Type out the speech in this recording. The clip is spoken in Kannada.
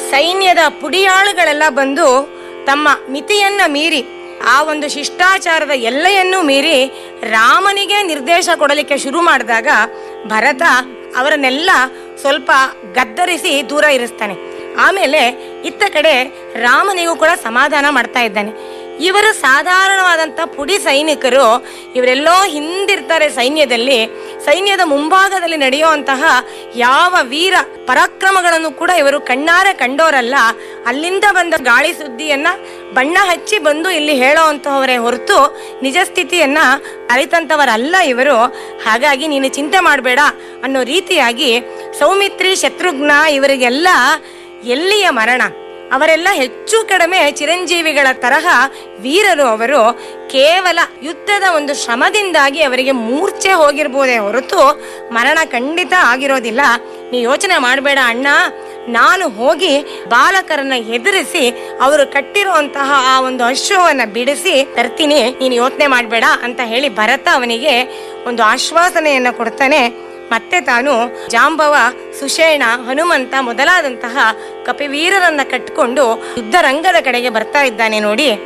ಸೈನ್ಯದ ಪುಡಿಯಾಳುಗಳೆಲ್ಲ ಬಂದು ತಮ್ಮ ಮಿತಿಯನ್ನ ಮೀರಿ ಆ ಒಂದು ಶಿಷ್ಟಾಚಾರದ ಎಲ್ಲೆಯನ್ನು ಮೀರಿ ರಾಮನಿಗೆ ನಿರ್ದೇಶ ಕೊಡಲಿಕ್ಕೆ ಶುರು ಮಾಡಿದಾಗ ಭರತ ಅವರನ್ನೆಲ್ಲ ಸ್ವಲ್ಪ ಗದ್ದರಿಸಿ ದೂರ ಇರಿಸ್ತಾನೆ ಆಮೇಲೆ ಇತ್ತ ಕಡೆ ರಾಮನಿಗೂ ಕೂಡ ಸಮಾಧಾನ ಮಾಡ್ತಾ ಇದ್ದಾನೆ ಇವರು ಸಾಧಾರಣವಾದಂಥ ಪುಡಿ ಸೈನಿಕರು ಇವರೆಲ್ಲೋ ಹಿಂದಿರ್ತಾರೆ ಸೈನ್ಯದಲ್ಲಿ ಸೈನ್ಯದ ಮುಂಭಾಗದಲ್ಲಿ ನಡೆಯುವಂತಹ ಯಾವ ವೀರ ಪರಾಕ್ರಮಗಳನ್ನು ಕೂಡ ಇವರು ಕಣ್ಣಾರೆ ಕಂಡೋರಲ್ಲ ಅಲ್ಲಿಂದ ಬಂದ ಗಾಳಿ ಸುದ್ದಿಯನ್ನ ಬಣ್ಣ ಹಚ್ಚಿ ಬಂದು ಇಲ್ಲಿ ಹೇಳೋವಂತಹವರೇ ಹೊರತು ನಿಜ ಸ್ಥಿತಿಯನ್ನ ಅರಿತಂತವರಲ್ಲ ಇವರು ಹಾಗಾಗಿ ನೀನು ಚಿಂತೆ ಮಾಡಬೇಡ ಅನ್ನೋ ರೀತಿಯಾಗಿ ಸೌಮಿತ್ರಿ ಶತ್ರುಘ್ನ ಇವರಿಗೆಲ್ಲ ಎಲ್ಲಿಯ ಮರಣ ಅವರೆಲ್ಲ ಹೆಚ್ಚು ಕಡಿಮೆ ಚಿರಂಜೀವಿಗಳ ತರಹ ವೀರರು ಅವರು ಕೇವಲ ಯುದ್ಧದ ಒಂದು ಶ್ರಮದಿಂದಾಗಿ ಅವರಿಗೆ ಮೂರ್ಛೆ ಹೋಗಿರ್ಬೋದೇ ಹೊರತು ಮರಣ ಖಂಡಿತ ಆಗಿರೋದಿಲ್ಲ ನೀ ಯೋಚನೆ ಮಾಡಬೇಡ ಅಣ್ಣ ನಾನು ಹೋಗಿ ಬಾಲಕರನ್ನ ಎದುರಿಸಿ ಅವರು ಕಟ್ಟಿರುವಂತಹ ಆ ಒಂದು ಅಶ್ವವನ್ನ ಬಿಡಿಸಿ ತರ್ತೀನಿ ನೀನು ಯೋಚನೆ ಮಾಡಬೇಡ ಅಂತ ಹೇಳಿ ಭರತ ಅವನಿಗೆ ಒಂದು ಆಶ್ವಾಸನೆಯನ್ನ ಕೊಡ್ತಾನೆ ಮತ್ತೆ ತಾನು ಜಾಂಬವ ಸುಷೇಣ ಹನುಮಂತ ಮೊದಲಾದಂತಹ ಕಪಿವೀರರನ್ನ ಕಟ್ಟಿಕೊಂಡು ಯುದ್ಧ ರಂಗದ ಕಡೆಗೆ ಬರ್ತಾ ಇದ್ದಾನೆ ನೋಡಿ